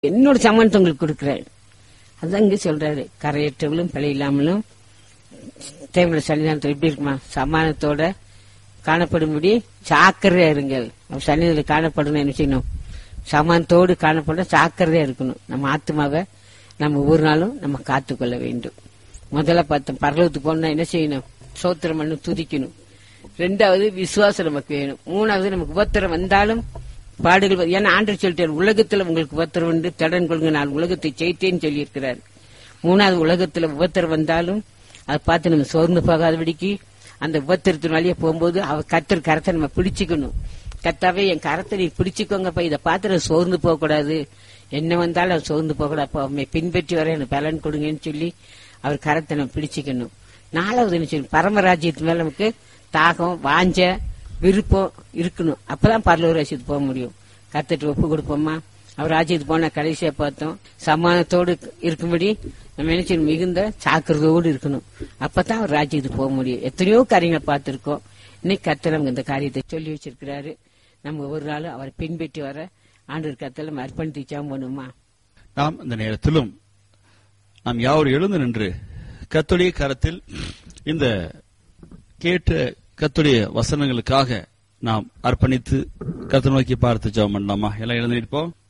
என்னோட சமானத்தை உங்களுக்கு கொடுக்குறாரு அதான் இங்க சொல்றாரு கரையற்றவளும் பிழை இல்லாமலும் தேவனுடைய சன்னிதானத்தில் எப்படி இருக்குமா சமானத்தோட காணப்படும்படி சாக்கிரதையா இருங்கள் நம்ம சன்னிதானத்தில் காணப்படணும் என்ன செய்யணும் சமானத்தோடு காணப்பட சாக்கிரதையா இருக்கணும் நம்ம ஆத்மாவை நம்ம ஒவ்வொரு நாளும் நம்ம காத்துக்கொள்ள வேண்டும் முதல்ல பார்த்தோம் பரலவத்துக்கு போனா என்ன செய்யணும் சோத்திரம் பண்ணு துதிக்கணும் ரெண்டாவது விசுவாசம் நமக்கு வேணும் மூணாவது நமக்கு உபத்திரம் வந்தாலும் பாடுகள் வ- ஏன்னா ஆண்டு சொல்லிட்டார் உலகத்துல உங்களுக்கு உபத்திரம் உண்டு தடன் கொள்ளுங்க நான் உலகத்தை ஜெயித்தேன்னு சொல்லியிருக்கிறார் மூணாவது உலகத்துல உபத்திரம் வந்தாலும் அதை பார்த்து நம்ம சோர்ந்து போகாதபடிக்கு அந்த உபத்திரத்தின் வழியே போகும்போது அவ கத்தர் கரத்தை நம்ம பிடிச்சுக்கணும் கத்தாவே என் கரத்தை நீ பிடிச்சுக்கோங்கப்பா இதை பார்த்து நான் சோர்ந்து போகக்கூடாது என்ன வந்தாலும் அவன் சோர்ந்து போகக்கூடாது அப்ப அவன் பின்பற்றி வர எனக்கு பலன் கொடுங்கன்னு சொல்லி அவர் கரத்தை நம்ம பிடிச்சுக்கணும் நாலாவது என்ன செய்யணும் பரமராஜ்யத்து மேல நமக்கு தாகம் வாஞ்ச விருப்பம் இருக்கணும் அப்பதான் பரலூர் ராஜ்யத்துக்கு போக முடியும் கத்துட்டு ஒப்பு கொடுப்போமா அவர் ராஜ்யத்துக்கு போனா கடைசியா பார்த்தோம் சமானத்தோடு இருக்கும்படி நம்ம என்ன செய்யணும் மிகுந்த சாக்கிரதையோடு இருக்கணும் அப்பதான் அவர் ராஜ்யத்துக்கு போக முடியும் எத்தனையோ காரியங்களை பார்த்திருக்கோம் இன்னைக்கு கர்த்தர் நமக்கு இந்த காரியத்தை சொல்லி வச்சிருக்கிறாரு நம்ம ஒவ்வொரு நாளும் அவரை பின்பற்றி வர ஆண்டு கத்தல நம்ம அர்ப்பணித்து ஜெபம் பண்ணுமா நாம் இந்த நேரத்திலும் நாம் யாவர் எழுந்து நின்று கத்துடைய கரத்தில் இந்த கேட்ட கத்துடைய வசனங்களுக்காக நாம் அர்ப்பணித்து கத்து நோக்கி பார்த்து ஜெபம் பண்ணலாமா எல்லாம் எழுந்திருப்போம்